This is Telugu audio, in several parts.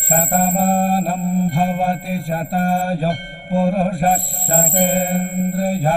శతమానం భవతి శతాయుః పురుషः శతేంద్రియ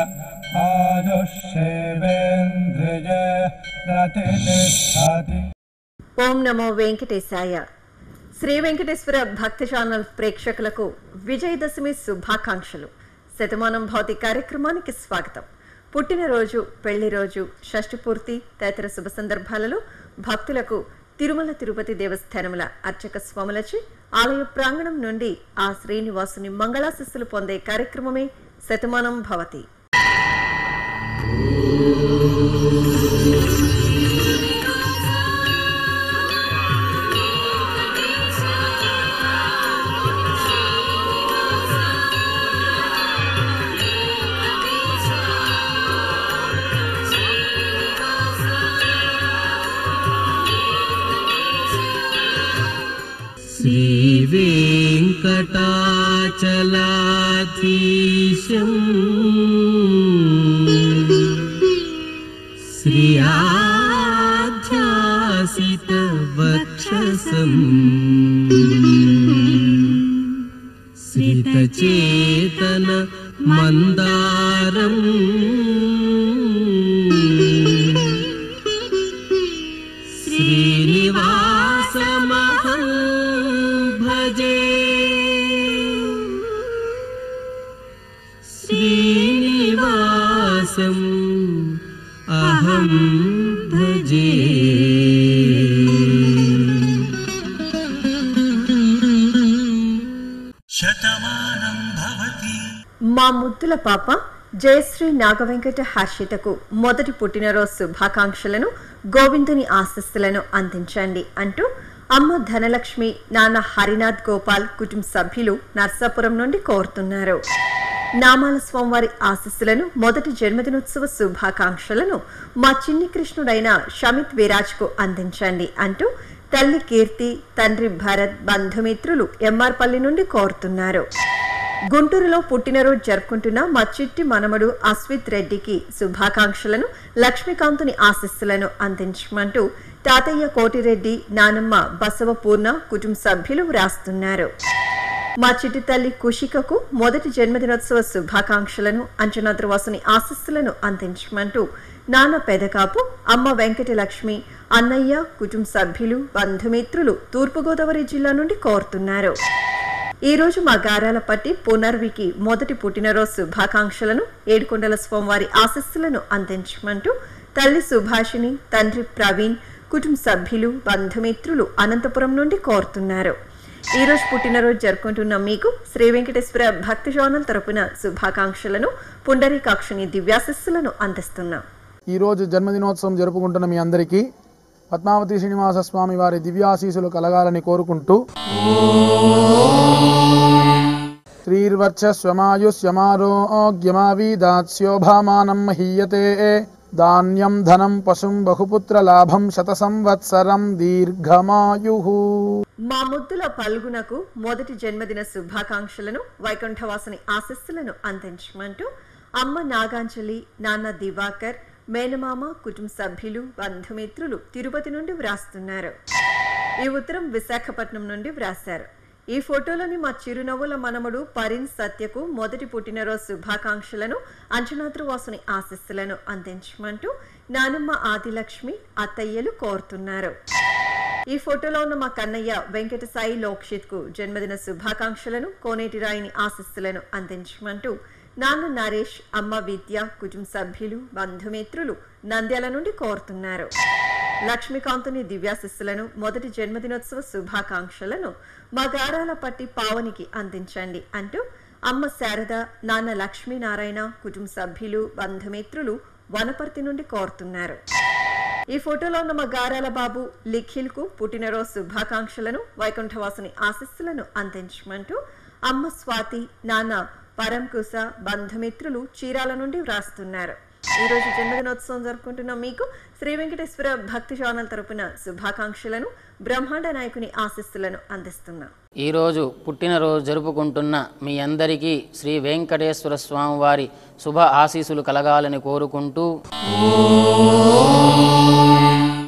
ఆయుష్యేవేంద్రియ ప్రతిష్టతి ఓం నమో వెంకటేశాయ శ్రీ వెంకటేశ్వర భక్తి ఛానల్ ప్రేక్షకులకు విజయదశమి శుభాకాంక్షలు శతమానం భౌతి కార్యక్రమానికి స్వాగతం పుట్టినరోజు పెళ్లి రోజు షష్ఠి పూర్తి తదితర శుభ సందర్భాలలో భక్తులకు తిరుమల తిరుపతి దేవస్థానముల అర్చక స్వాములచే ఆలయ ప్రాంగణం నుండి ఆ శ్రీనివాసుని మంగళాశిస్సులు పొందే కార్యక్రమమే శతమానం భవతి श्रीवेङ्कटाचलाधीशम् श्रियासितवक्षसम् श्रितचेतन मन्दारम् श्रीनिवासमहं भजे श्रीनिवासम् अहं भजे మా ముద్దుల పాప జయశ్రీ నాగవెంకట హర్షితకు మొదటి పుట్టినరోజు శుభాకాంక్షలను గోవిందుని ఆశస్సులను అందించండి అంటూ అమ్మ ధనలక్ష్మి నాన్న హరినాథ్ గోపాల్ కుటుంబ సభ్యులు నర్సాపురం నుండి కోరుతున్నారు నామాల స్వామివారి ఆశస్సులను మొదటి జన్మదినోత్సవ శుభాకాంక్షలను మా చిన్ని కృష్ణుడైన షమిత్ విరాజ్కు అందించండి అంటూ తల్లి కీర్తి తండ్రి భరత్ బంధుమిత్రులు ఎంఆర్పల్లి నుండి కోరుతున్నారు గుంటూరులో పుట్టినరోజు జరుపుకుంటున్న మా చిట్టి మనమడు అస్విత్ రెడ్డికి శుభాకాంక్షలను లక్ష్మీకాంతుని ఆశస్సులను అందించమంటూ తాతయ్య కోటిరెడ్డి నానమ్మ బసవపూర్ణ కుటుంబ సభ్యులు వ్రాస్తున్నారు మా చిట్టి తల్లి కుషికకు మొదటి జన్మదినోత్సవ శుభాకాంక్షలను అంచనాద్రవాసుని ఆశస్సులను అందించమంటూ నాన్న పెదకాపు అమ్మ వెంకటలక్ష్మి అన్నయ్య కుటుంబ సభ్యులు బంధుమిత్రులు తూర్పుగోదావరి జిల్లా నుండి కోరుతున్నారు ఈ రోజు మా గారాల పట్టి పునర్వికి మొదటి పుట్టినరోజు శుభాకాంక్షలను ఏడుకొండల స్వామివారి ఆశస్సులను అందించమంటూ తల్లి సుభాషిణి తండ్రి ప్రవీణ్ కుటుంబ సభ్యులు బంధుమిత్రులు అనంతపురం నుండి కోరుతున్నారు ఈ రోజు పుట్టినరోజు జరుపుకుంటున్న మీకు శ్రీ వెంకటేశ్వర భక్తి జోనల్ తరపున శుభాకాంక్షలను పుండరీకాక్షిని దివ్యాశస్సులను అందిస్తున్నాం ఈరోజు జన్మదినోత్సవం జరుపుకుంటున్న మీ అందరికీ పద్మావతి శ్రీనివాస స్వామి వారి దివ్యాశీసులు కలగాలని కోరుకుంటూ శ్రీర్వర్చస్వమాయుష్యమారోగ్యమావీదాస్యోభామానం మహీయతే ధాన్యం ధనం పశుం బహుపుత్ర లాభం శత సంవత్సరం దీర్ఘమాయు మా ముద్దుల పల్గునకు మొదటి జన్మదిన శుభాకాంక్షలను వైకుంఠవాసుని ఆశస్సులను అందించమంటూ అమ్మ నాగాంజలి నాన్న దివాకర్ మేనమామ కుటుంబ సభ్యులు బంధుమిత్రులు తిరుపతి నుండి వ్రాస్తున్నారు ఈ ఉత్తరం విశాఖపట్నం నుండి వ్రాశారు ఈ ఫోటోలోని మా చిరునవ్వుల మనముడు పరిన్ సత్యకు మొదటి పుట్టినరోజు శుభాకాంక్షలను అంచనాద్రు వాసుని ఆశస్సులను అందించమంటూ నానమ్మ ఆదిలక్ష్మి అత్తయ్యలు కోరుతున్నారు ఈ ఫోటోలో ఉన్న మా కన్నయ్య వెంకట సాయి లోక్షిత్ కు జన్మదిన శుభాకాంక్షలను కోనేటి రాయిని ఆశస్సులను అందించమంటూ నాన్న నరేష్ అమ్మ విద్య కుటుంబ సభ్యులు బంధుమిత్రులు నంద్యాల నుండి కోరుతున్నారు లక్ష్మీకాంతుని దివ్యాశిస్సులను మొదటి జన్మదినోత్సవ శుభాకాంక్షలను మా గారాల పట్టి పావనికి అందించండి అంటూ అమ్మ శారద నాన్న లక్ష్మీనారాయణ కుటుంబ సభ్యులు బంధుమిత్రులు వనపర్తి నుండి కోరుతున్నారు ఈ ఫోటోలో ఉన్న మా గారాల బాబు లిఖిల్ కు పుట్టినరోజు శుభాకాంక్షలను వైకుంఠవాసుని ఆశస్సులను అందించమంటూ అమ్మ స్వాతి నాన్న పరంకుశ బంధుమిత్రులు చీరాల నుండి వ్రాస్తున్నారు ఈ రోజు జన్మదినోత్సవం జరుపుకుంటున్న మీకు శ్రీ వెంకటేశ్వర భక్తి ఛానల్ తరపున శుభాకాంక్షలను బ్రహ్మాండ నాయకుని ఆశస్సులను అందిస్తున్నాం ఈరోజు పుట్టినరోజు జరుపుకుంటున్న మీ అందరికీ శ్రీ వెంకటేశ్వర స్వామి వారి శుభ ఆశీస్సులు కలగాలని కోరుకుంటూ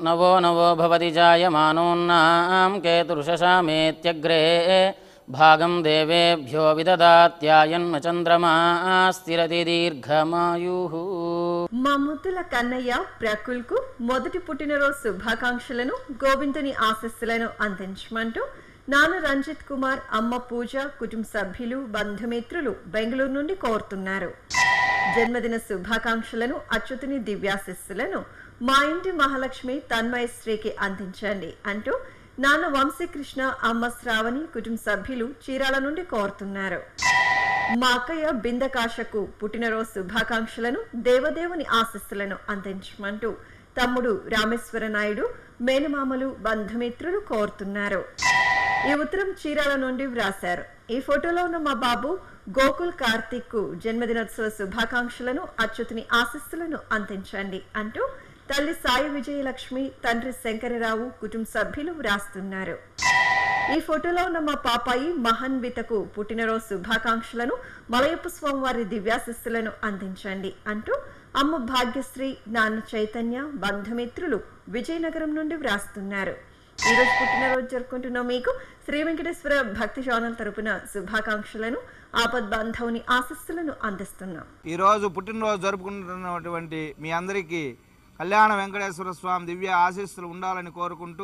नवो नवो भवति जायमानोन्नां केतुर्षशामेत्यग्रे भागं देवेभ्यो विददात्यायन्म चन्द्रमा स्थिरति दीर्घमायुः మా ముద్దుల కన్నయ్య ప్రకుల్కు మొదటి పుట్టినరోజు శుభాకాంక్షలను గోవిందుని ఆశస్సులను అందించమంటూ నాన్న రంజిత్ కుమార్ అమ్మ పూజ కుటుంబ సభ్యులు బంధుమిత్రులు బెంగళూరు నుండి కోరుతున్నారు జన్మదిన శుభాకాంక్షలను అచ్యుతుని దివ్యాశిస్సులను మా ఇంటి మహాలక్ష్మి తన్మయశ్రీకి అందించండి అంటూ నాన్న వంశీకృష్ణ అమ్మ శ్రావణి కుటుంబ సభ్యులు చీరాల నుండి కోరుతున్నారు మా అక్కయ్య బిందకాశకు పుట్టినరోజు శుభాకాంక్షలను దేవదేవుని ఆశస్సులను అందించమంటూ తమ్ముడు రామేశ్వర నాయుడు మేనమామలు బంధుమిత్రులు కోరుతున్నారు ఈ ఉత్తరం చీరాల నుండి వ్రాశారు ఈ ఫోటోలో ఉన్న మా బాబు గోకుల్ కార్తిక్ కు జన్మదినోత్సవ శుభాకాంక్షలను అచ్యుతుని ఆశస్సులను అందించండి అంటూ తల్లి సాయి విజయలక్ష్మి తండ్రి శంకరరావు కుటుంబ సభ్యులు వ్రాస్తున్నారు ఈ ఫోటోలో ఉన్న మా పాపాయి మహన్వితకు పుట్టినరోజు శుభాకాంక్షలను మలయప్ప స్వామివారి దివ్యాశిస్సులను అందించండి అంటూ అమ్మ భాగ్యశ్రీ నాన్న చైతన్య బంధుమిత్రులు విజయనగరం నుండి వ్రాస్తున్నారు ఈ రోజు పుట్టినరోజు జరుపుకుంటున్న మీకు శ్రీ వెంకటేశ్వర భక్తి ఛానల్ తరపున శుభాకాంక్షలను ఆపద్ బాంధవుని ఆశస్సులను అందిస్తున్నాం ఈరోజు పుట్టినరోజు జరుపుకుంటున్నటువంటి మీ అందరికీ కళ్యాణ వెంకటేశ్వర స్వామి దివ్య ఆశీస్సులు ఉండాలని కోరుకుంటూ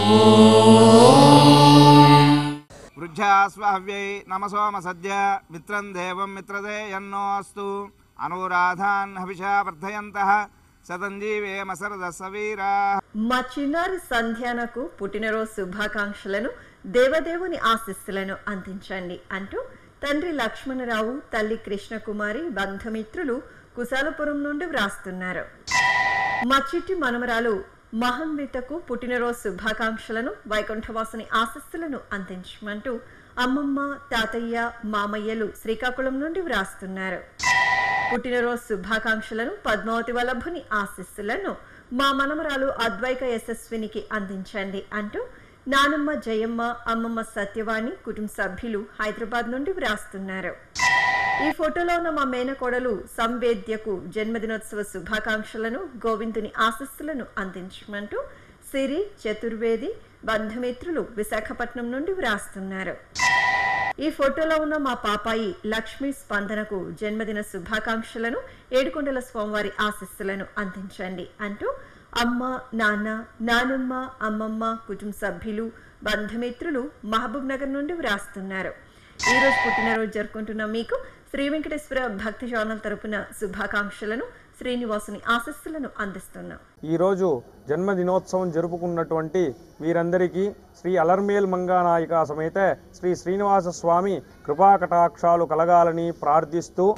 వృద్ధాస్వావ్యై నమసోమ సద్య మిత్రం దేవం మిత్రదే ఎన్నోస్తు అనురాధాన్ హవిషా వర్ధయంత శతంజీవేమ సరద సవీరా మా చిన్నారి సంధ్యానకు పుట్టినరోజు శుభాకాంక్షలను దేవదేవుని ఆశీస్సులను అందించండి అంటూ తండ్రి లక్ష్మణరావు తల్లి కృష్ణకుమారి బంధుమిత్రులు కుశాలపురం నుండి వ్రాస్తున్నారు మా చిట్టి మనమరాలు మహన్వితకు పుట్టినరోజు శుభాకాంక్షలను వైకుంఠవాసుని ఆశస్సులను అందించమంటూ అమ్మమ్మ తాతయ్య మామయ్యలు శ్రీకాకుళం నుండి వ్రాస్తున్నారు పుట్టినరోజు శుభాకాంక్షలను పద్మావతి వల్లభుని ఆశీస్సులను మా మనమరాలు అద్వైక యశస్వినికి అందించండి అంటూ నానమ్మ జయమ్మ అమ్మమ్మ సత్యవాణి కుటుంబ సభ్యులు హైదరాబాద్ నుండి వ్రాస్తున్నారు ఈ ఫోటోలో ఉన్న మా మేనకోడలు సంవేద్యకు జన్మదినోత్సవ శుభాకాంక్షలను గోవిందుని ఆశస్సులను అందించమంటూ సిరి చతుర్వేది బంధుమిత్రులు విశాఖపట్నం నుండి వ్రాస్తున్నారు ఈ ఫోటోలో ఉన్న మా పాపాయి లక్ష్మీ స్పందనకు జన్మదిన శుభాకాంక్షలను ఏడుకొండల స్వామివారి ఆశస్సులను అందించండి అంటూ అమ్మ నాన్న నానమ్మ అమ్మమ్మ కుటుంబ సభ్యులు బంధుమిత్రులు మహబూబ్ నగర్ నుండి వ్రాస్తున్నారు ఈ రోజు పుట్టినరోజు జరుపుకుంటున్న మీకు శ్రీ వెంకటేశ్వర భక్తి ఛానల్ తరపున శుభాకాంక్షలను శ్రీనివాసుని ఆశస్సులను అందిస్తున్నాం ఈరోజు జన్మదినోత్సవం జరుపుకున్నటువంటి వీరందరికీ శ్రీ అలర్మేల్ మంగానాయిక సమేత శ్రీ శ్రీనివాస స్వామి కృపాకటాక్షాలు కలగాలని ప్రార్థిస్తూ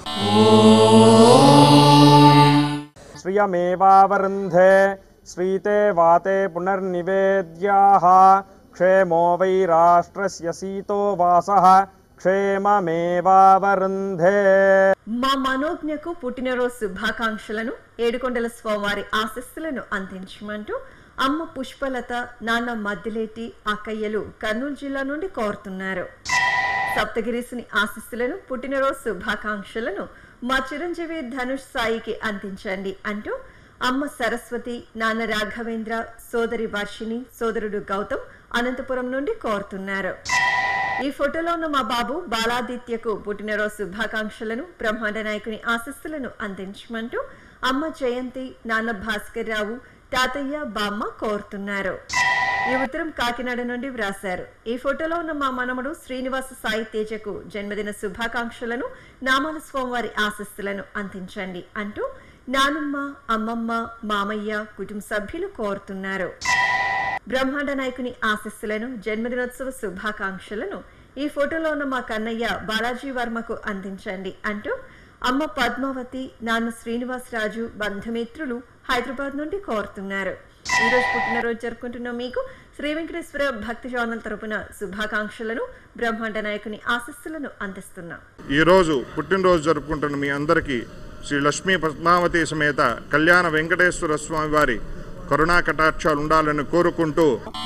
శ్రియమేవావరుంధే శ్రీతే వాతే పునర్నివేద్యాః క్షేమో వై రాష్ట్రస్య సీతో వాసః క్షేమమేవావరుంధే మా మనోజ్ఞకు పుట్టినరోజు శుభాకాంక్షలను ఏడుకొండల స్వామివారి ఆశస్సులను అందించమంటూ అమ్మ పుష్పలత నాన్న మద్దిలేటి అక్కయ్యలు కర్నూలు జిల్లా నుండి కోరుతున్నారు సప్తగిరీసుని ఆశస్సులను పుట్టినరోజు శుభాకాంక్షలను మా చిరంజీవి ధనుష్ సాయికి అందించండి అంటూ అమ్మ సరస్వతి నాన్న రాఘవేంద్ర సోదరి వర్షిణి సోదరుడు గౌతమ్ అనంతపురం నుండి కోరుతున్నారు ఈ ఫోటోలో ఉన్న మా బాబు బాలాదిత్యకు పుట్టినరోజు శుభాకాంక్షలను బ్రహ్మాండ నాయకుని ఆశస్సులను అందించమంటూ అమ్మ జయంతి నాన్న భాస్కర్ రావు తాతయ్య బామ్మ కోరుతున్నారు ఈ ఉత్తరం కాకినాడ నుండి వ్రాశారు ఈ ఫోటోలో ఉన్న మా మనముడు శ్రీనివాస సాయి తేజకు జన్మదిన శుభాకాంక్షలను నామాల స్వామివారి ఆశస్సులను అందించండి అంటూ నానమ్మ అమ్మమ్మ మామయ్య కుటుంబ సభ్యులు కోరుతున్నారు బ్రహ్మాండ నాయకుని ఆశస్సులను జన్మదినోత్సవ శుభాకాంక్షలను ఈ ఫోటోలో ఉన్న మా కన్నయ్య బాలాజీ వర్మకు అందించండి అంటూ అమ్మ పద్మావతి నాన్న శ్రీనివాసరాజు బంధుమిత్రులు హైదరాబాద్ నుండి కోరుతున్నారు ఈ రోజు పుట్టినరోజు జరుపుకుంటున్న మీకు శ్రీ వెంకటేశ్వర భక్తి ఛానల్ తరపున శుభాకాంక్షలను బ్రహ్మాండ నాయకుని ఆశస్సులను అందిస్తున్నాం ఈరోజు పుట్టినరోజు జరుపుకుంటున్న మీ అందరికీ శ్రీ లక్ష్మీ పద్మావతి సమేత కళ్యాణ వెంకటేశ్వర స్వామి వారి కరుణా కటాక్షాలు ఉండాలని కోరుకుంటూ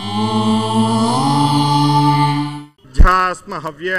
ధ్యాస్మ హవ్యే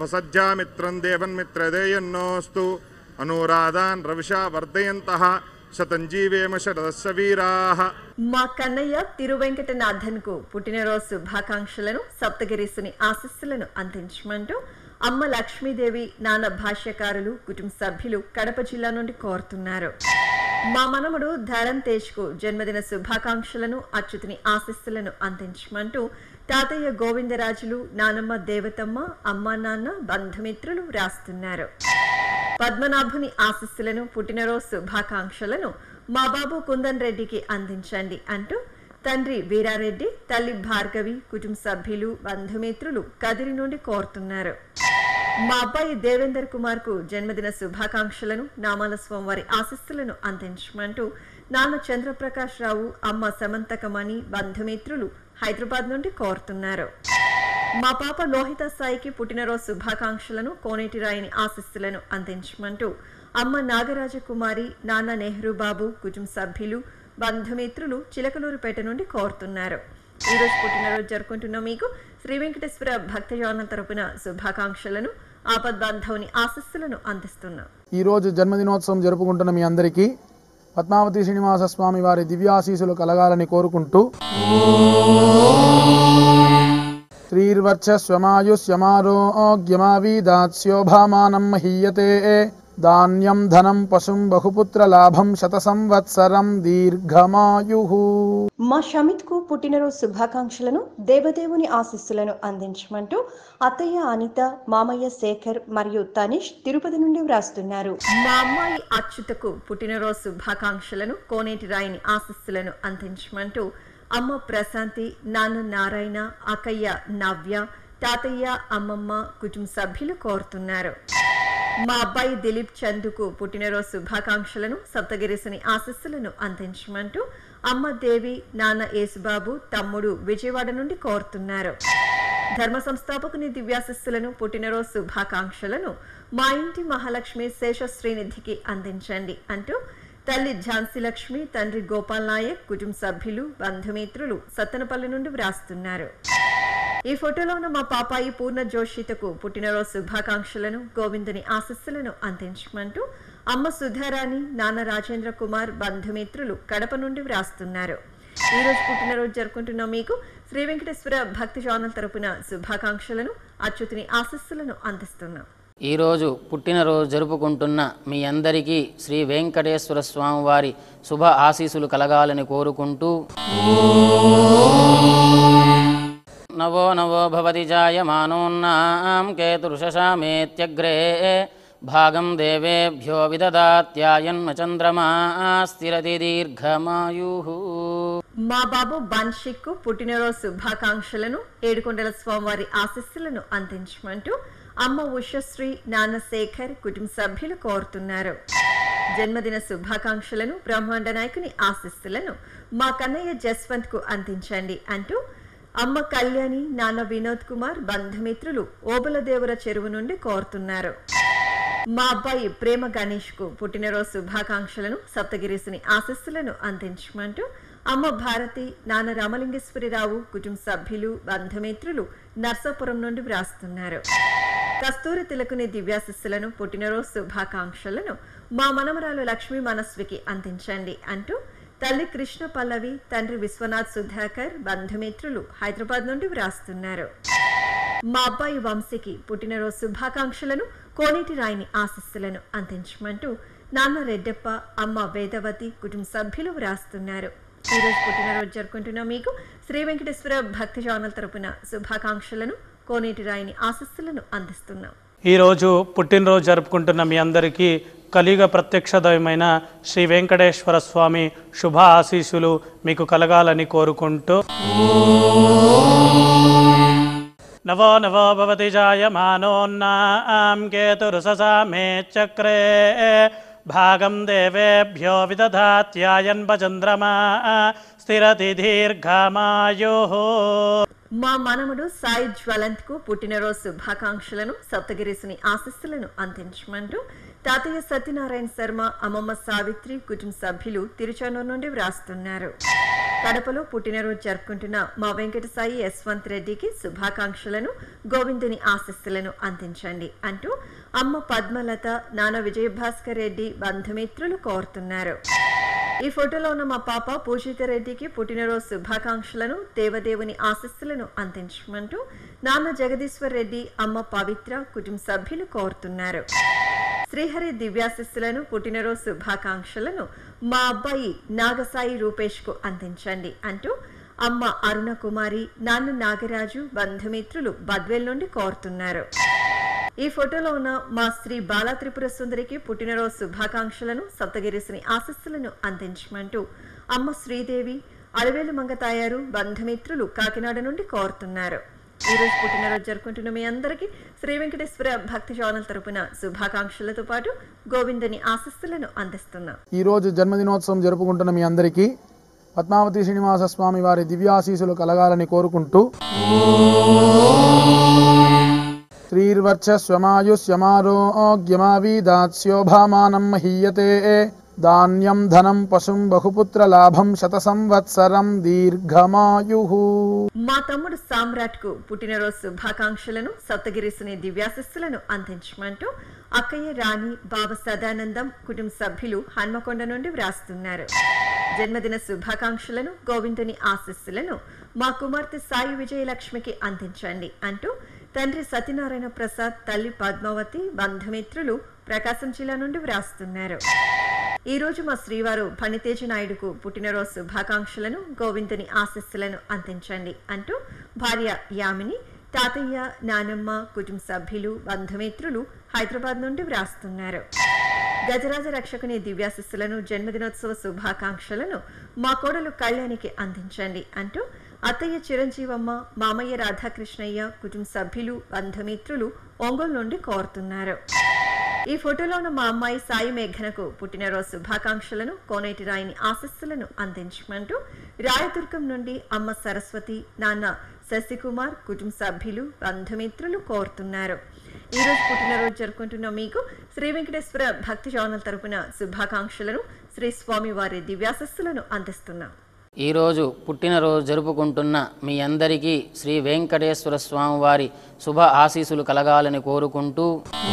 నమసోపసజ్జామిత్రం దేవన్మిత్రదేయన్నోస్తు అనురాధాన్ రవిషా వర్ధయంత శతంజీవేమ శరదస్స వీరాः మా కన్నయ్య తిరువెంకటనాథన్కు పుట్టినరోజు శుభాకాంక్షలను సప్తగిరీసుని ఆశస్సులను అందించమంటూ అమ్మ లక్ష్మీదేవి నాన్న భాష్యకారులు కుటుంబ సభ్యులు కడప జిల్లా నుండి కోరుతున్నారు మా మనముడు ధరమ్ తేజ్కు జన్మదిన శుభాకాంక్షలను అచ్యుతుని ఆశస్సులను అందించమంటూ తాతయ్య గోవిందరాజులు నానమ్మ దేవతమ్మ అమ్మ నాన్న బంధుమిత్రులు రాస్తున్నారు పద్మనాభుని ఆశస్సులను పుట్టినరోజు శుభాకాంక్షలను మా బాబు కుందన్ రెడ్డికి అందించండి అంటూ తండ్రి వీరారెడ్డి తల్లి భార్గవి కుటుంబ సభ్యులు బంధుమిత్రులు కదిరి నుండి కోరుతున్నారు మా అబ్బాయి దేవేందర్ కుమార్ కు జన్మదిన శుభాకాంక్షలను నామాల స్వామివారి ఆశస్సులను అందించమంటూ నాన్న చంద్రప్రకాష్ రావు అమ్మ సమంతకమణి బంధుమిత్రులు హైదరాబాద్ నుండి కోరుతున్నారు మా పాప లోహిత సాయికి పుట్టినరోజు శుభాకాంక్షలను కోనేటి రాయిని ఆశస్సులను అందించమంటూ అమ్మ నాగరాజ కుమారి నాన్న నెహ్రూ బాబు కుటుంబ సభ్యులు బంధుమిత్రులు చిలకలూరుపేట నుండి కోరుతున్నారు ఈ రోజు పుట్టినరోజు జరుపుకుంటున్న మీకు శ్రీ వెంకటేశ్వర భక్తజానం తరపున శుభాకాంక్షలను ఆపద్బాంధవుని ఆశస్సులను అందిస్తున్నాం ఈరోజు జన్మదినోత్సవం జరుపుకుంటున్న మీ అందరికీ పద్మావతి శ్రీనివాస స్వామి వారి దివ్యాశీసులు కలగాలని కోరుకుంటూ శ్రీర్వర్చస్వమాయుష్యమారోగ్యమావీదాస్యోభామానం మహీయతే ధాన్యం ధనం పశుం బహుపుత్ర లాభం శత సంవత్సరం దీర్ఘమాయు మా షమిత్ కు పుట్టినరోజు శుభాకాంక్షలను దేవదేవుని ఆశీస్సులను అందించమంటూ అత్తయ్య అనిత మామయ్య శేఖర్ మరియు తనిష్ తిరుపతి నుండి వ్రాస్తున్నారు మా అమ్మాయి అచ్యుతకు పుట్టినరోజు శుభాకాంక్షలను కోనేటి రాయిని ఆశీస్సులను అందించమంటూ అమ్మ ప్రశాంతి నాన్న నారాయణ అక్కయ్య నవ్య తాతయ్య అమ్మమ్మ కుటుంబ సభ్యులు కోరుతున్నారు మా అబ్బాయి దిలీప్ చందుకు పుట్టినరోజు శుభాకాంక్షలను సప్తగిరిసుని ఆశస్సులను అందించమంటూ అమ్మ దేవి నాన్న యేసుబాబు తమ్ముడు విజయవాడ నుండి కోరుతున్నారు ధర్మ సంస్థాపకుని దివ్యాశస్సులను పుట్టినరోజు శుభాకాంక్షలను మా ఇంటి మహాలక్ష్మి శేష శ్రీనిధికి అందించండి అంటూ తల్లి ఝాన్సీ లక్ష్మి తండ్రి గోపాల్ నాయక్ కుటుంబ సభ్యులు బంధుమిత్రులు సత్తనపల్లి నుండి వ్రాస్తున్నారు ఈ ఫోటోలో ఉన్న మా పాపాయి పూర్ణ జోషితకు పుట్టినరోజు శుభాకాంక్షలను గోవిందుని ఆశస్సులను అందించమంటూ అమ్మ సుధారాణి నాన్న రాజేంద్ర కుమార్ బంధుమిత్రులు కడప నుండి వ్రాస్తున్నారు ఈ రోజు పుట్టినరోజు జరుపుకుంటున్న మీకు శ్రీ వెంకటేశ్వర భక్తి ఛానల్ తరపున శుభాకాంక్షలను అచ్యుతుని ఆశస్సులను అందిస్తున్నాం ఈరోజు పుట్టినరోజు జరుపుకుంటున్న మీ అందరికీ శ్రీ వెంకటేశ్వర స్వామి వారి శుభ ఆశీస్సులు కలగాలని కోరుకుంటూ నవో నవో భవతి జాయమానోన్నాం కేతుర్షశామేత్యగ్రే భాగం దేవేభ్యో విదదాత్యాయన్మ చంద్రమా స్థిరతి దీర్ఘమాయు మా బాబు బన్షిక్ పుట్టినరోజు శుభాకాంక్షలను ఏడుకొండల స్వామివారి ఆశస్సులను అందించమంటూ అమ్మ ఉషశ్రీ నాన్న శేఖర్ కుటుంబ సభ్యులు కోరుతున్నారు జన్మదిన శుభాకాంక్షలను బ్రహ్మాండ నాయకుని ఆశస్సులను మా కన్నయ్య జస్వంత్ కు అందించండి అంటూ అమ్మ కళ్యాణి నాన్న వినోద్ కుమార్ బంధుమిత్రులు ఓబులదేవర చెరువు నుండి కోరుతున్నారు మా అబ్బాయి ప్రేమ గణేష్ కు పుట్టినరోజు శుభాకాంక్షలను సప్తగిరీసుని ఆశస్సులను అందించమంటూ అమ్మ భారతి నాన్న రామలింగేశ్వరిరావు కుటుంబ సభ్యులు బంధుమిత్రులు నర్సాపురం నుండి వ్రాస్తున్నారు కస్తూరి తిలకుని దివ్యాశస్సులను పుట్టినరోజు శుభాకాంక్షలను మా మనమరాలు లక్ష్మీ మనస్వికి అందించండి అంటూ తల్లి కృష్ణ పల్లవి తండ్రి విశ్వనాథ్ సుధాకర్ బంధుమిత్రులు హైదరాబాద్ నుండి వ్రాస్తున్నారు మా అబ్బాయి వంశీకి పుట్టినరోజు శుభాకాంక్షలను కోనేటి రాయిని ఆశస్సులను అందించమంటూ నాన్న రెడ్డప్ప అమ్మ వేదవతి కుటుంబ సభ్యులు వ్రాస్తున్నారు ఈరోజు పుట్టినరోజు జరుపుకుంటున్న మీకు శ్రీ వెంకటేశ్వర భక్తి ఛానల్ తరపున శుభాకాంక్షలను కోనేటి రాయిని ఆశస్సులను అందిస్తున్నాం ఈరోజు పుట్టినరోజు జరుపుకుంటున్న మీ అందరికీ కలియుగ ప్రత్యక్ష దైవమైన శ్రీ వెంకటేశ్వర స్వామి శుభ ఆశీస్సులు మీకు కలగాలని కోరుకుంటూ నవో నవో భవతి జాయమానోన్నాం కేతురుససామే చక్రే భాగం దేవేభ్యో విదధాత్యాయన్పచంద్రమా స్థిరతి దీర్ఘమాయో మా మనముడు సాయి జ్వలంత్ కు పుట్టినరోజు శుభాకాంక్షలను సప్తగిరీసుని ఆశస్సులను అందించమంటూ తాతయ్య సత్యనారాయణ శర్మ అమ్మమ్మ సావిత్రి కుటుంబ సభ్యులు తిరుచానూరు నుండి వ్రాస్తున్నారు కడపలో పుట్టినరోజు జరుపుకుంటున్న మా వెంకట సాయి యశ్వంత్ రెడ్డికి శుభాకాంక్షలను గోవిందుని ఆశస్సులను అందించండి అంటూ అమ్మ పద్మలత నాన్న విజయభాస్కర్ రెడ్డి బంధుమిత్రులు కోరుతున్నారు ఈ ఫోటోలో ఉన్న మా పాప పూజిత రెడ్డికి పుట్టినరోజు శుభాకాంక్షలను దేవదేవుని ఆశస్సులను అందించమంటూ నాన్న జగదీశ్వర్ రెడ్డి అమ్మ పవిత్ర కుటుంబ సభ్యులు కోరుతున్నారు శ్రీహరి దివ్యాశిస్సులను పుట్టినరోజు శుభాకాంక్షలను మా అబ్బాయి నాగసాయి రూపేష్ కు అందించండి అంటూ అమ్మ అరుణ కుమారి నాన్న నాగరాజు బంధుమిత్రులు బద్వేల్ నుండి కోరుతున్నారు ఈ ఫోటోలో ఉన్న మా శ్రీ బాలా త్రిపుర సుందరికి పుట్టినరోజు శుభాకాంక్షలను సప్తగిరిసిని ఆశస్సులను అందించమంటూ అమ్మ శ్రీదేవి అలవేలు మంగతాయారు బంధుమిత్రులు కాకినాడ నుండి కోరుతున్నారు ఈ రోజు పుట్టినరోజు జరుపుకుంటున్న మీ అందరికీ శ్రీ వెంకటేశ్వర భక్తి ఛానల్ తరపున శుభాకాంక్షలతో పాటు గోవిందుని ఆశస్సులను అందిస్తున్నాం ఈరోజు జన్మదినోత్సవం జరుపుకుంటున్న మీ అందరికీ పద్మావతి శ్రీనివాస స్వామి వారి దివ్యాశీసులు కలగాలని కోరుకుంటూ శ్రీర్వర్చస్వమాయుష్యమారోగ్యమావీదాస్యోభామానం మహీయతే ధాన్యం ధనం పశుం బహుపుత్ర లాభం శత సంవత్సరం దీర్ఘమాయు మా తమ్ముడు సామ్రాట్ కు పుట్టినరోజు శుభాకాంక్షలను సప్తగిరిసుని దివ్యాశస్సులను అందించమంటూ అక్కయ్య రాణి బావ సదానందం కుటుంబ సభ్యులు హన్మకొండ నుండి వ్రాస్తున్నారు జన్మదిన శుభాకాంక్షలను గోవిందుని ఆశస్సులను మా కుమార్తె సాయి విజయలక్ష్మికి అందించండి అంటూ తండ్రి సత్యనారాయణ ప్రసాద్ తల్లి పద్మావతి బంధుమిత్రులు ప్రకాశం జిల్లా నుండి వ్రాస్తున్నారు ఈ రోజు మా శ్రీవారు ఫణితేజ నాయుడుకు పుట్టినరోజు శుభాకాంక్షలను గోవిందుని ఆశస్సులను అందించండి అంటూ భార్య యామిని తాతయ్య నానమ్మ కుటుంబ సభ్యులు బంధుమిత్రులు హైదరాబాద్ నుండి వ్రాస్తున్నారు గజరాజ రక్షకుని దివ్యాశస్సులను జన్మదినోత్సవ శుభాకాంక్షలను మా కోడలు కళ్యాణికి అందించండి అంటూ అత్తయ్య చిరంజీవమ్మ మామయ్య రాధాకృష్ణయ్య కుటుంబ సభ్యులు బంధుమిత్రులు ఒంగోలు నుండి కోరుతున్నారు ఈ ఫోటోలో ఉన్న మా అమ్మాయి సాయి మేఘనకు పుట్టినరోజు శుభాకాంక్షలను కోనేటి రాయిని ఆశస్సులను అందించమంటూ రాయదుర్గం నుండి అమ్మ సరస్వతి నాన్న శశికుమార్ కుటుంబ సభ్యులు బంధుమిత్రులు కోరుతున్నారు ఈ రోజు పుట్టినరోజు జరుపుకుంటున్న మీకు శ్రీ వెంకటేశ్వర భక్తి ఛానల్ తరపున శుభాకాంక్షలను శ్రీ స్వామి వారి దివ్యాశస్సులను అందిస్తున్నాం ఈరోజు పుట్టినరోజు జరుపుకుంటున్న మీ అందరికీ శ్రీ వెంకటేశ్వర స్వామి వారి శుభ ఆశీస్సులు కలగాలని కోరుకుంటూ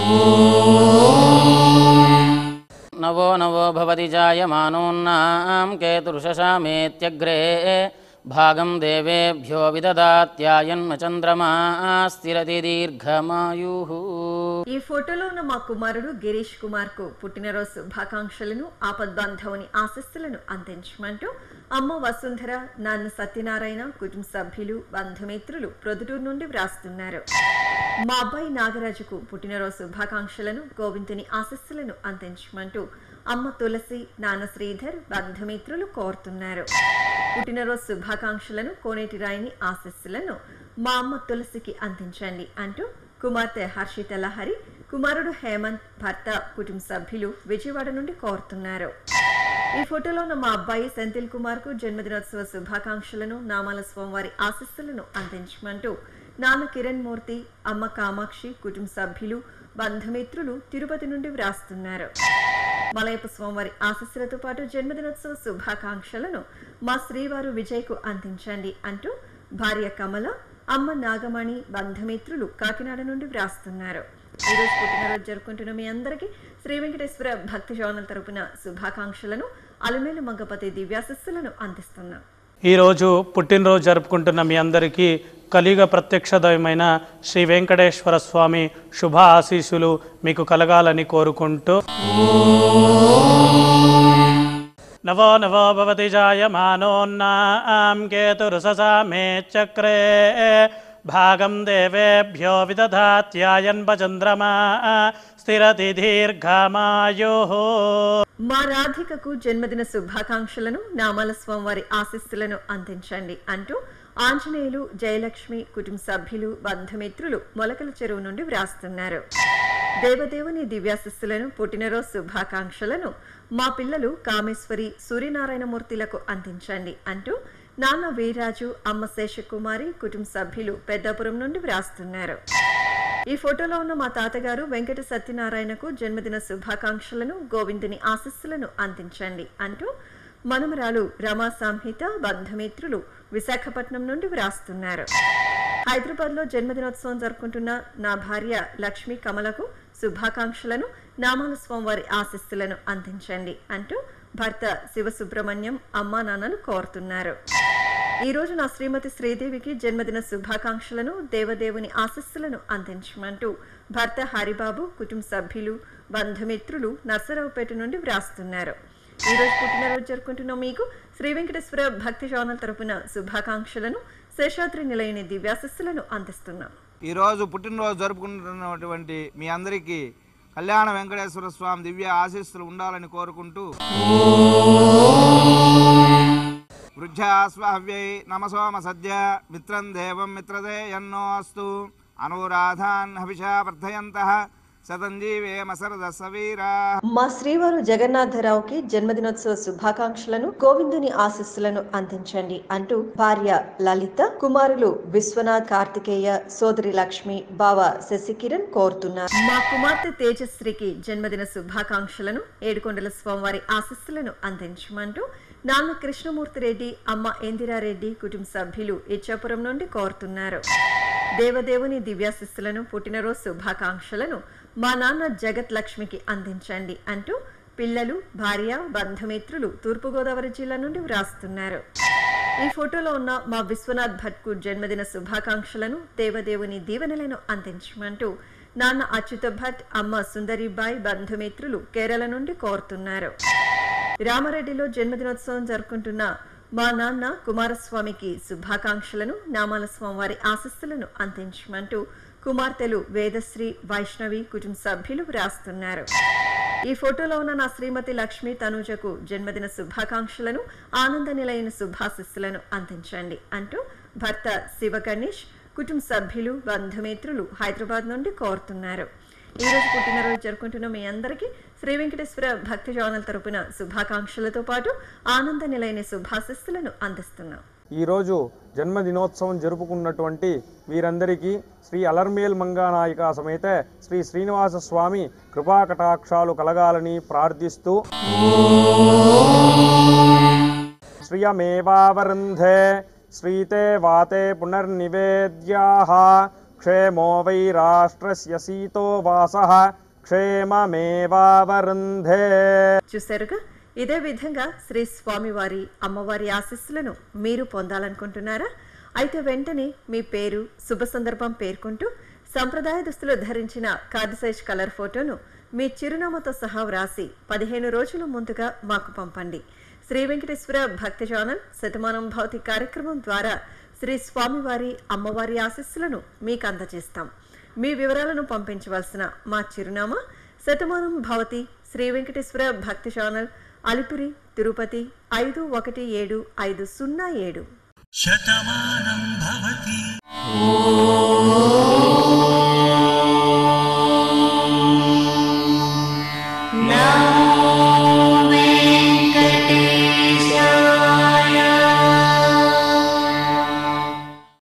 నవో నవో భవతి జాయమానోన్నాం కేతురుషామేత్యగ్రే భాగం దేవేభ్యో విదదాత్యాయన్మ చంద్రమా స్థిరతి దీర్ఘమాయు ఈ ఫోటోలో ఉన్న మా కుమారుడు గిరీష్ కుమార్ కు పుట్టినరోజు శుభాకాంక్షలను ఆపద్బాంధవుని ఆశస్సులను అందించమంటూ అమ్మ వసుంధర నాన్న సత్యనారాయణ కుటుంబ సభ్యులు బంధుమిత్రులు ప్రొద్దుటూరు నుండి వ్రాస్తున్నారు మా అబ్బాయి నాగరాజుకు పుట్టినరోజు శుభాకాంక్షలను గోవిందుని ఆశస్సులను అందించమంటూ అమ్మ తులసి నాన్న శ్రీధర్ బంధుమిత్రులు కోరుతున్నారు పుట్టినరోజు శుభాకాంక్షలను కోనేటి రాయిని ఆశస్సులను మా అమ్మ తులసికి అందించండి అంటూ కుమార్తె హర్షిత లహరి కుమారుడు హేమంత్ భర్త కుటుంబ సభ్యులు విజయవాడ నుండి కోరుతున్నారు ఈ ఫోటోలో ఉన్న మా అబ్బాయి సెంథిల్ కుమార్ కు జన్మదినోత్సవ శుభాకాంక్షలను నామాల స్వామివారి ఆశస్సులను అందించమంటూ నాన్న కిరణ్ మూర్తి అమ్మ కామాక్షి కుటుంబ సభ్యులు బంధుమిత్రులు తిరుపతి నుండి వ్రాస్తున్నారు మలయప్ప స్వామివారి ఆశస్సులతో పాటు జన్మదినోత్సవ శుభాకాంక్షలను మా శ్రీవారు విజయ్కు అందించండి అంటూ భార్య కమల అమ్మ నాగమణి బంధుమిత్రులు కాకినాడ నుండి వ్రాస్తున్నారు ఈ రోజు పుట్టినరోజు జరుపుకుంటున్న మీ అందరికీ శ్రీ వెంకటేశ్వర భక్తి జోనల్ తరపున శుభాకాంక్షలను అలమేలు మంగపతి దివ్యాశస్సులను అందిస్తున్నాం ఈరోజు పుట్టినరోజు జరుపుకుంటున్న మీ అందరికీ కలియుగ ప్రత్యక్ష దైవమైన శ్రీ వెంకటేశ్వర స్వామి శుభ ఆశీస్సులు మీకు కలగాలని కోరుకుంటూ నవో నవో భవతి జాయమానోన్నాం కేతురుససామే చక్రే భాగం దేవేభ్యో విదధాత్యాయన్ప చంద్రమా స్థిరతి దీర్ఘమాయో మా రాధికకు జన్మదిన శుభాకాంక్షలను నామాల స్వామివారి ఆశీస్సులను అందించండి అంటూ ఆంజనేయులు జయలక్ష్మి కుటుంబ సభ్యులు బంధుమిత్రులు మొలకల చెరువు నుండి వ్రాస్తున్నారు దేవదేవుని దివ్యాశిస్సులను పుట్టినరోజు శుభాకాంక్షలను మా పిల్లలు కామేశ్వరి సూర్యనారాయణమూర్తిలకు అందించండి అంటూ నాన్న వీరాజు అమ్మ శేషకుమారి కుటుంబ సభ్యులు పెద్దాపురం నుండి వ్రాస్తున్నారు ఈ ఫోటోలో ఉన్న మా తాతగారు వెంకట సత్యనారాయణకు జన్మదిన శుభాకాంక్షలను గోవిందుని ఆశస్సులను అందించండి అంటూ మనుమరాలు రమా సంహిత బంధుమిత్రులు విశాఖపట్నం నుండి వ్రాస్తున్నారు హైదరాబాద్ లో జన్మదినోత్సవం జరుపుకుంటున్న నా భార్య లక్ష్మీ కమలకు శుభాకాంక్షలను నామాల స్వామివారి ఆశస్సులను అందించండి అంటూ భర్త శివసుబ్రహ్మణ్యం అమ్మా నాన్నలు కోరుతున్నారు ఈ రోజు నా శ్రీమతి శ్రీదేవికి జన్మదిన శుభాకాంక్షలను దేవదేవుని ఆశస్సులను అందించమంటూ భర్త హరిబాబు కుటుంబ సభ్యులు బంధుమిత్రులు నర్సరావుపేట నుండి వ్రాస్తున్నారు ఈ రోజు పుట్టినరోజు జరుపుకుంటున్న మీకు శ్రీ వెంకటేశ్వర భక్తి ఛానల్ తరపున శుభాకాంక్షలను శేషాద్రి నిలయని దివ్యాశస్సులను అందిస్తున్నాం ఈరోజు పుట్టినరోజు జరుపుకుంటున్నటువంటి మీ అందరికీ కళ్యాణ వెంకటేశ్వర స్వామి దివ్య ఆశీస్సులు ఉండాలని కోరుకుంటూ వృద్ధ్యాస్వావ్యై నమసోమ సద్య మిత్రం దేవం మిత్రదే ఎన్నో అస్తు అనురాధాన్ హవిషా వర్ధయంత శతంజీవేమ సరద సవీరా మా శ్రీవారు జగన్నాథరావుకి జన్మదినోత్సవ శుభాకాంక్షలను గోవిందుని ఆశస్సులను అందించండి అంటూ భార్య లలిత కుమారులు విశ్వనాథ్ కార్తికేయ సోదరి లక్ష్మి బావ శశికిరణ్ కోరుతున్నారు మా కుమార్తె తేజశ్రీకి జన్మదిన శుభాకాంక్షలను ఏడుకొండల స్వామివారి ఆశస్సులను అందించమంటూ నాన్న కృష్ణమూర్తి రెడ్డి అమ్మ ఇందిరారెడ్డి కుటుంబ సభ్యులు ఇచ్చాపురం నుండి కోరుతున్నారు దేవదేవుని దివ్యాశిస్సులను పుట్టినరోజు శుభాకాంక్షలను మా నాన్న జగత్ లక్ష్మికి అందించండి అంటూ పిల్లలు భార్య బంధుమిత్రులు తూర్పుగోదావరి జిల్లా నుండి వ్రాస్తున్నారు ఈ ఫోటోలో ఉన్న మా విశ్వనాథ్ భట్కు జన్మదిన శుభాకాంక్షలను దేవదేవుని దీవెనలను అందించమంటూ నాన్న అచ్యుత భట్ అమ్మ సుందరిబాయ్ బంధుమిత్రులు కేరళ నుండి కోరుతున్నారు రామారెడ్డిలో జన్మదినోత్సవం జరుపుకుంటున్న మా నాన్న కుమారస్వామికి శుభాకాంక్షలను నామాల స్వామివారి ఆశస్సులను అందించమంటూ కుమార్తెలు వేదశ్రీ వైష్ణవి కుటుంబ సభ్యులు వ్రాస్తున్నారు ఈ ఫోటోలో ఉన్న నా శ్రీమతి లక్ష్మి తనూజకు జన్మదిన శుభాకాంక్షలను ఆనంద నిలయన శుభాశిస్సులను అందించండి అంటూ భర్త శివ గణేష్ కుటుంబ సభ్యులు బంధుమిత్రులు హైదరాబాద్ నుండి కోరుతున్నారు ఈ రోజు పుట్టినరోజు జరుపుకుంటున్న మీ అందరికీ శ్రీ వెంకటేశ్వర భక్తి ఛానల్ తరపున శుభాకాంక్షలతో పాటు ఆనంద నిలయని శుభాశిస్సులను అందిస్తున్నాం ఈరోజు జన్మదినోత్సవం జరుపుకున్నటువంటి వీరందరికీ శ్రీ అలర్మేల్ మంగానాయిక సమేత శ్రీ శ్రీనివాస స్వామి కృపాకటాక్షాలు కలగాలని ప్రార్థిస్తూ శ్రియమేవావరుంధే శ్రీతే వాతే పునర్నివేద్యాః క్షేమో వై రాష్ట్రస్య సీతో వాసః క్షేమమేవావరుంధే చూశారుగా ఇదే విధంగా శ్రీ స్వామివారి అమ్మవారి ఆశీస్సులను మీరు పొందాలనుకుంటున్నారా అయితే వెంటనే మీ పేరు శుభ సందర్భం పేర్కొంటూ సంప్రదాయ దుస్తులు ధరించిన కార్డు సైజ్ కలర్ ఫోటోను మీ చిరునామాతో సహా వ్రాసి పదిహేను రోజుల ముందుగా మాకు పంపండి శ్రీ వెంకటేశ్వర భక్తి ఛానల్ శతమానం భౌతి కార్యక్రమం ద్వారా శ్రీ స్వామివారి అమ్మవారి ఆశీస్సులను మీకు అందజేస్తాం మీ వివరాలను పంపించవలసిన మా చిరునామా శతమానం భవతి శ్రీ వెంకటేశ్వర భక్తి ఛానల్ అలిపిరి తిరుపతి ఐదు ఒకటి ఏడు ఐదు సున్నా ఏడు శతమానం భవతి